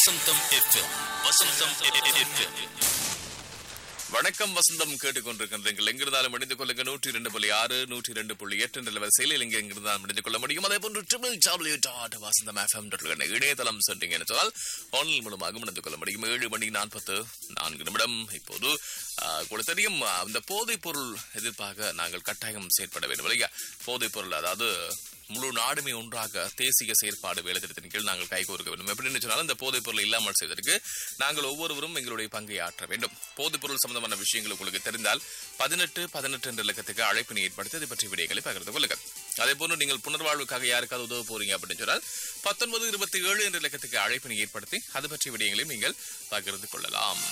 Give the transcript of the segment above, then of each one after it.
வசந்தம் FM வசந்தம் FM வணக்கம் வசந்தம் கேட்டுக்கொண்டிருக்கின்றீர்கள் எங்கிருந்தாலும் முடிந்து கொள்ளுங்க நூற்றி இரண்டு புள்ளி ஆறு நூற்றி இரண்டு புள்ளி எட்டு என்ற வரிசையில் எங்க எங்கிருந்தாலும் முடிந்து கொள்ள முடியும் அதே போன்று triple W dot Vasantham FM dot இணையதளம் சென்றீங்கன்னு சொன்னால் ஆன்லைன் மூலமாக முடிந்து கொள்ள முடியும் ஏழு மணி நாற்பத்து நான்கு நிமிடம் இப்போது ஆஹ், உங்களுக்கு தெரியும் அந்த போதைப் பொருள் எதிர்ப்பாக நாங்கள் கட்டாயம் செயற்பட வேண்டும் இல்லையா போதைப் பொருள் அதாவது முழு நாடுமே ஒன்றாக தேசிய செயற்பாடு வேலைத்திட்டத்தின் கீழ் நாங்கள் கைகோர்க்க வேண்டும் எப்படின்னு சொன்னாலும் இந்த போதைப் பொருள் இல்லாமல் செய்வதற்கு நாங்கள் ஒவ்வொருவரும் எங்களுடைய பங்கை ஆற்ற வேண்டும் போதைப் பொருள் சம்பந்தமான விஷயங்கள் உங்களுக்கு தெரிந்தால் பதினெட்டு பதினெட்டு என்ற இலக்கத்துக்கு அழைப்பினை ஏற்படுத்தி அதை பற்றிய விடயங்களை பகிர்ந்து கொள்ளுங்கள் அதே போன்று நீங்கள் புனர்வாழ்வுக்காக யாருக்காவது உதவ போறீங்க அப்படின்னு சொன்னால் பத்தொன்பது இருபத்தி ஏழு என்ற இலக்கத்துக்கு அழைப்பினை ஏற்படுத்தி அது பற்றிய விடயங்களையும் நீங்கள் பகிர்ந்து கொள்ளலாம்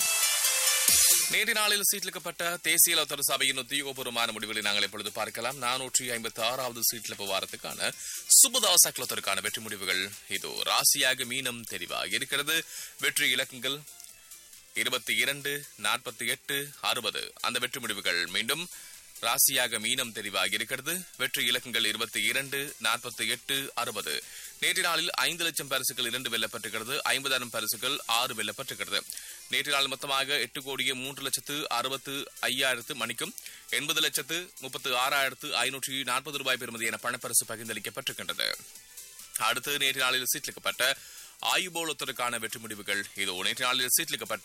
நேற்று நாளில் சீட்லிக்கப்பட்ட தேசிய லோத்தர் சபையின் உத்தியோகபூர்வமான முடிவுகளை நாங்கள் இப்பொழுது பார்க்கலாம் நானூற்றி ஐம்பத்தி ஆறாவது சீட்லிப்பு வாரத்துக்கான சுபதாச கிளோத்தருக்கான வெற்றி முடிவுகள் இதோ ராசியாக மீனம் தெரிவாக இருக்கிறது வெற்றி இலக்கங்கள் இருபத்தி இரண்டு நாற்பத்தி எட்டு அறுபது அந்த வெற்றி முடிவுகள் மீண்டும் ராசியாக மீனம் தெரிவாகி இருக்கிறது வெற்றி இலக்கங்கள் இருபத்தி இரண்டு நாற்பத்தி எட்டு அறுபது நேற்று நாளில் ஐந்து லட்சம் பரிசுகள் இரண்டு வெல்லப்பட்டிருக்கிறது ஐம்பதாயிரம் பரிசுகள் ஆறு வெல்லப்பட்டிருக்கிறது நேற்று நாள் மொத்தமாக எட்டு கோடியே மூன்று லட்சத்து அறுபத்து ஐயாயிரத்து மணிக்கும் எண்பது லட்சத்து முப்பத்து ஆறாயிரத்து ஐநூற்றி நாற்பது ரூபாய் பெறுமதியான பணப்பரிசு பகிர்ந்தளிக்கப்பட்டிருக்கின்றது அடுத்து நேற்று நாளில் சீட்லிக்கப்பட்ட ஆயுபோலத்திற்கான வெற்றி முடிவுகள் இதோ நேற்று நாளில் சீட்லிக்கப்பட்ட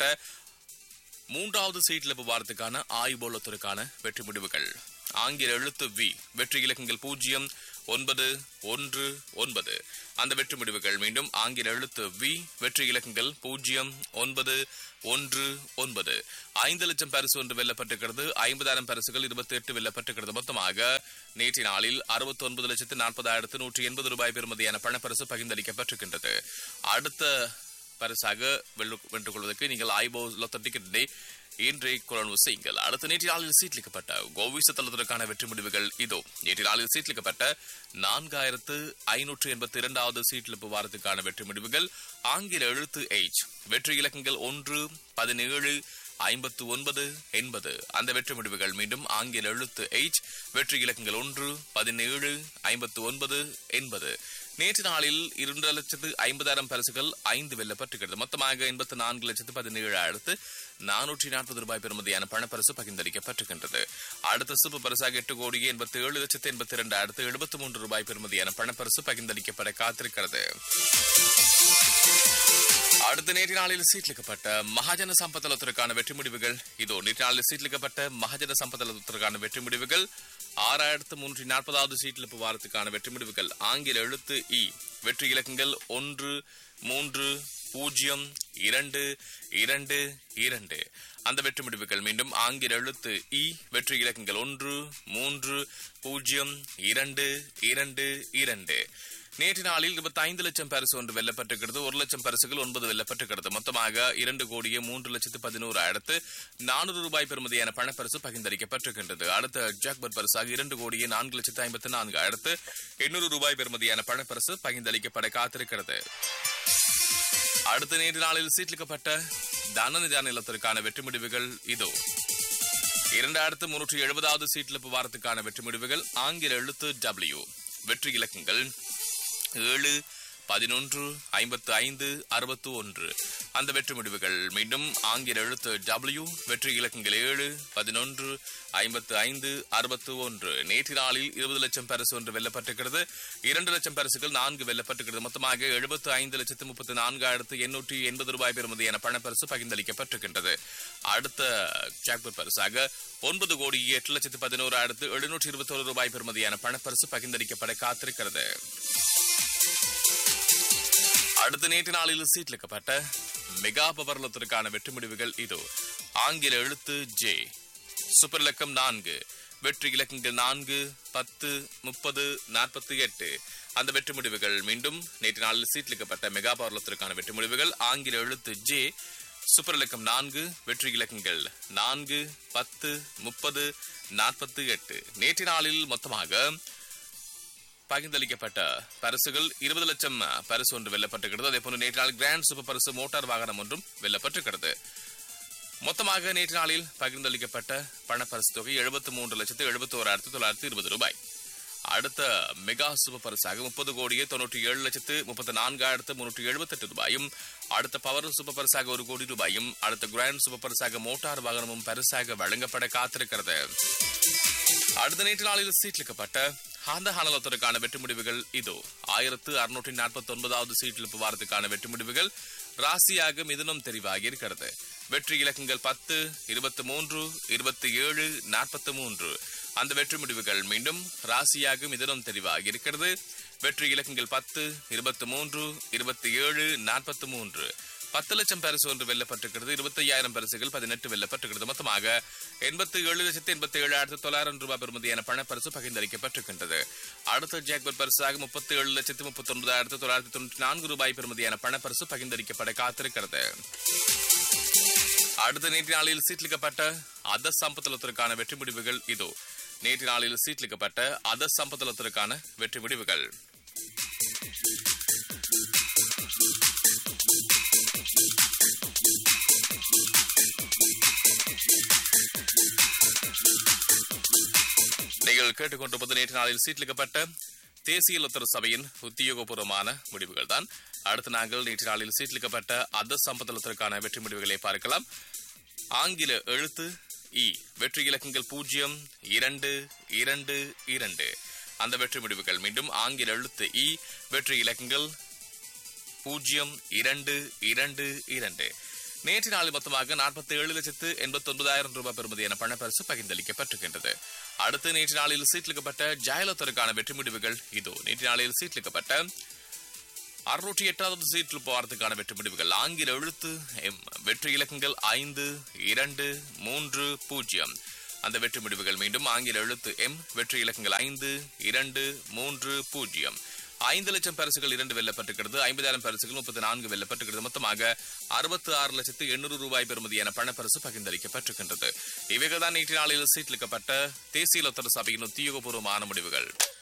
மூன்றாவது சீட்ல வாரத்துக்கான ஆயுபோலத்திற்கான வெற்றி முடிவுகள் ஆங்கில எழுத்து வி வெற்றி இலக்கங்கள் பூஜ்ஜியம் ஒன்பது ஒன்று ஒன்பது அந்த வெற்றி முடிவுகள் மீண்டும் ஆங்கில எழுத்து வி வெற்றி இலக்கங்கள் பூஜ்ஜியம் ஒன்பது ஒன்று ஒன்பது ஐந்து லட்சம் பரிசு ஒன்று வெல்லப்பட்டிருக்கிறது ஐம்பதாயிரம் பரிசுகள் இருபத்தி எட்டு வெல்லப்பட்டிருக்கிறது மொத்தமாக நேற்று நாளில் அறுபத்தி ஒன்பது லட்சத்து நாற்பதாயிரத்து நூற்றி எண்பது ரூபாய் பெறுமதியான பணப்பரிசு பகிர்ந்தளிக்கப்பட்டிருக்கின்றது அடுத்த பரிசாக வெல்லு- வென்று கொள்வதற்கு நீங்கள் ஐபோ லொத்த டிக்கெட்டை இன்றைய குழந்தை செய்யுங்கள் அடுத்த நேற்று நாளில் சீட்லிக்கப்பட்ட கோவிச தளத்திற்கான வெற்றி முடிவுகள் இதோ நேற்று நாளில் சீட்லிக்கப்பட்ட நான்காயிரத்து ஐநூற்று எண்பத்தி இரண்டாவது சீட்லிப்பு வாரத்துக்கான வெற்றி முடிவுகள் ஆங்கில எழுத்து எச் வெற்றி இலக்கங்கள் ஒன்று பதினேழு ஐம்பத்து ஒன்பது எண்பது அந்த வெற்றி முடிவுகள் மீண்டும் ஆங்கில எழுத்து எச் வெற்றி இலக்கங்கள் ஒன்று பதினேழு ஐம்பத்து ஒன்பது எண்பது நேற்று நாளில் இரண்டு லட்சத்து ஐம்பதாயிரம் பரிசுகள் ஐந்து வெல்லப்பட்டிருக்கிறது மொத்தமாக எண்பத்து நான்கு லட்சத்து பதினேழாயிரத்து நானூற்றி நாற்பது ரூபாய் பெறுமதியான பணப்பரிசு பகிர்ந்தளிக்கப்பட்டிருக்கின்றது அடுத்த சிறப்பு பரிசாக எட்டு கோடியே எண்பத்தி ஏழு லட்சத்து எண்பத்தி இரண்டாயிரத்து எழுபத்தி மூன்று ரூபாய் பெறுமதியான பணப்பரிசு பகிர்ந்தளிக்கப்பட காத்திருக்கிறது அடுத்த நேற்று நாளில் சீட்லிக்கப்பட்ட மகாஜன சம்பத்தலத்திற்கான வெற்றி முடிவுகள் இதோ நேற்று நாளில் சீட்லிக்கப்பட்ட மகாஜன சம்பத்தலத்திற்கான வெற்றி முடிவுகள் ஆறாயிரத்து முன்னூற்றி நாற்பதாவது சீட்லிப்பு வாரத்துக்கான வெற்றி முடிவுகள் ஆங்கில எழுத்து இ வெற்றி இலக்கங்கள் ஒன்று மூன்று பூஜ்ஜியம் இரண்டு இரண்டு இரண்டு அந்த வெற்றி முடிவுகள் மீண்டும் ஆங்கில எழுத்து இ வெற்றி இலக்கங்கள் ஒன்று மூன்று பூஜ்ஜியம் இரண்டு இரண்டு இரண்டு நேற்று நாளில் இருபத்தி ஐந்து லட்சம் பரிசு ஒன்று வெல்லப்பட்டிருக்கிறது ஒரு லட்சம் பரிசுகள் ஒன்பது வெல்லப்பட்டிருக்கிறது மொத்தமாக இரண்டு கோடியே மூன்று லட்சத்து பதினோராயிரத்து நானூறு ரூபாய் பெறுமதியான பணப்பரிசு பகிர்ந்தளிக்கப்பட்டிருக்கின்றது அடுத்த ஜாக்பர் பரிசாக இரண்டு கோடியே நான்கு லட்சத்து ஐம்பத்தி நான்காயிரத்து எண்ணூறு ரூபாய் பெறுமதியான பணப்பரிசு பகிர்ந்தளிக்கப்பட காத்திருக்கிறது அடுத்த நேற்று நாளில் சீட்லிக்கப்பட்ட தனநிதான நிலத்திற்கான வெற்றி முடிவுகள் இதோ இரண்டாயிரத்து முன்னூற்றி எழுபதாவது சீட்லிப்பு வாரத்துக்கான வெற்றி முடிவுகள் ஆங்கில எழுத்து டபிள்யூ வெற்றி இலக்கங்கள் ஏழு பதினொன்று ஐம்பத்து ஐந்து அறுபத்து ஒன்று அந்த வெற்றி முடிவுகள் மீண்டும் ஆங்கில எழுத்து டபிள்யூ வெற்றி இலக்கங்கள் ஏழு பதினொன்று ஐம்பத்து ஐந்து அறுபத்து ஒன்று நேற்று நாளில் இருபது லட்சம் பரிசு ஒன்று வெல்லப்பட்டிருக்கிறது இரண்டு லட்சம் பரிசுகள் நான்கு வெல்லப்பட்டிருக்கிறது மொத்தமாக எழுபத்து ஐந்து லட்சத்து முப்பத்து நான்காயிரத்து எண்ணூற்றி எண்பது ரூபாய் பெறுமதியான பணப்பரிசு பகிர்ந்தளிக்கப்பட்டிருக்கின்றது அடுத்த ஜாக்பர் பரிசாக ஒன்பது கோடி எட்டு லட்சத்து பதினோராயிரத்து எழுநூற்றி இருபத்தோரு ரூபாய் பெறுமதியான பணப்பரிசு பகிர்ந்தளிக்கப்பட காத்திருக்கிறது அடுத்த நேற்று நாளில் சீட்லிக்கப்பட்ட மெகா பவர்லத்திற்கான வெற்றி முடிவுகள் இதோ ஆங்கில எழுத்து ஜே சூப்பர் இலக்கம் நான்கு வெற்றி இலக்கங்கள் நான்கு பத்து முப்பது நாற்பத்தி எட்டு அந்த வெற்றி முடிவுகள் மீண்டும் நேற்று நாளில் சீட்லிக்கப்பட்ட மெகா பவர்லத்திற்கான வெற்றி முடிவுகள் ஆங்கில எழுத்து ஜே சூப்பர் இலக்கம் நான்கு வெற்றி இலக்கங்கள் நான்கு பத்து முப்பது நாற்பத்தி எட்டு நேற்று நாளில் மொத்தமாக பகிர்ந்தளிக்கப்பட்ட பரிசுகள் இருபது லட்சம் பரிசு ஒன்று வெல்லப்பட்டிருக்கிறது அதே போன்று நேற்று நாள் கிராண்ட் சூப்பர் பரிசு மோட்டார் வாகனம் ஒன்றும் வெல்லப்பட்டிருக்கிறது மொத்தமாக நேற்று நாளில் பகிர்ந்தளிக்கப்பட்ட பணப்பரிசு தொகை எழுபத்தி மூன்று லட்சத்து எழுபத்தி ஓராயிரத்து தொள்ளாயிரத்து இருபது ரூபாய் அடுத்த மெகா சூப்பர் பரிசாக முப்பது கோடியே தொண்ணூற்றி ஏழு லட்சத்து முப்பத்தி நான்காயிரத்து முன்னூற்றி எழுபத்தெட்டு ரூபாயும் அடுத்த பவர் சூப்பர் பரிசாக ஒரு கோடி ரூபாயும் அடுத்த கிராண்ட் சூப்பர் பரிசாக மோட்டார் வாகனமும் பரிசாக வழங்கப்பட காத்திருக்கிறது அடுத்த நேற்று நாளில் சீட்லிக்கப்பட்ட அந்த ஹானலத்திற்கான வெற்றி முடிவுகள் இதோ ஆயிரத்து அறுநூற்றி நாற்பத்தி ஒன்பதாவது சீட்டில் வாரத்துக்கான வெற்றி முடிவுகள் ராசியாக மிதுனம் தெரிவாகி இருக்கிறது வெற்றி இலக்கங்கள் பத்து இருபத்தி மூன்று இருபத்தி ஏழு நாற்பத்தி மூன்று அந்த வெற்றி முடிவுகள் மீண்டும் ராசியாக மிதுனம் தெரிவாகி இருக்கிறது வெற்றி இலக்கங்கள் பத்து இருபத்தி மூன்று இருபத்தி ஏழு நாற்பத்தி மூன்று பத்து லட்சம் பரிசு ஒன்று வெல்லப்பட்டிருக்கிறது இருபத்தி ஐயாயிரம் பரிசுகள் பதினெட்டு வெல்லப்பட்டிருக்கிறது மொத்தமாக எண்பத்தி ஏழு லட்சத்தி எண்பத்தி ஏழாயிரத்து தொள்ளாயிரம் ரூபாய் பெறுமதியான பணப்பரிசு பகிர்ந்தளிக்கப்பட்டிருக்கின்றது அடுத்த ஜாக்பட் பரிசாக முப்பத்தி ஏழு லட்சத்தி முப்பத்தி ஒன்பதாயிரத்து தொள்ளாயிரத்தி தொண்ணூற்றி நான்கு ரூபாய் பெறுமதியான பணப்பரிசு பகிர்ந்தளிக்கப்பட காத்திருக்கிறது அடுத்த நேற்று நாளில் சீட்லிக்கப்பட்ட அத சம்பத்தலத்திற்கான வெற்றி முடிவுகள் இதோ நேற்று நாளில் சீட்லிக்கப்பட்ட அத சம்பத்தலத்திற்கான வெற்றி முடிவுகள் நீங்கள் கேட்டுக்கொண்டிருப்பது நேற்று நாளில் சீட்லிக்கப்பட்ட தேசிய லொத்தர சபையின் உத்தியோகபூர்வமான முடிவுகள் தான் அடுத்து நாங்கள் நேற்று நாளில் சீட்லிக்கப்பட்ட அத சம்பத்தலத்திற்கான வெற்றி முடிவுகளை பார்க்கலாம் ஆங்கில எழுத்து இ வெற்றி இலக்கங்கள் பூஜ்ஜியம் இரண்டு இரண்டு இரண்டு அந்த வெற்றி முடிவுகள் மீண்டும் ஆங்கில எழுத்து இ வெற்றி இலக்கங்கள் பூஜ்ஜியம் இரண்டு இரண்டு இரண்டு நேற்று நாளில் மொத்தமாக நாற்பத்தி ஏழு லட்சத்து எண்பத்தி ஒன்பதாயிரம் ரூபாய் பெறுமதியான பணப்பரிசு பகிர்ந்தளிக்கப்பட்டிருக்கின்றது அடுத்து நேற்று நாளில் சீட்லிக்கப்பட்ட ஜெயலலிதாவுக்கான வெற்றி முடிவுகள் இதோ நேற்று நாளில் சீட்லிக்கப்பட்ட அறுநூற்றி எட்டாவது சீட்டில் போறதுக்கான வெற்றி முடிவுகள் ஆங்கில எழுத்து எம் வெற்றி இலக்கங்கள் ஐந்து இரண்டு மூன்று பூஜ்ஜியம் அந்த வெற்றி முடிவுகள் மீண்டும் ஆங்கில எழுத்து எம் வெற்றி இலக்கங்கள் ஐந்து இரண்டு மூன்று பூஜ்ஜியம் ஐந்து லட்சம் பரிசுகள் இரண்டு வெல்லப்பட்டிருக்கிறது ஐம்பதாயிரம் பரிசுகள் முப்பத்தி நான்கு வெல்லப்பட்டிருக்கிறது மொத்தமாக அறுபத்தி ஆறு லட்சத்து எண்ணூறு ரூபாய் பெறுமதியான பணப்பரிசு பகிர்ந்தளிக்கப்பட்டிருக்கின்றது இவைகள் தான் நேற்று நாளில் சீட்லிக்கப்பட்ட தேசிய லொத்தர சபையின் உத்தியோகபூர்வமான முடிவுகள்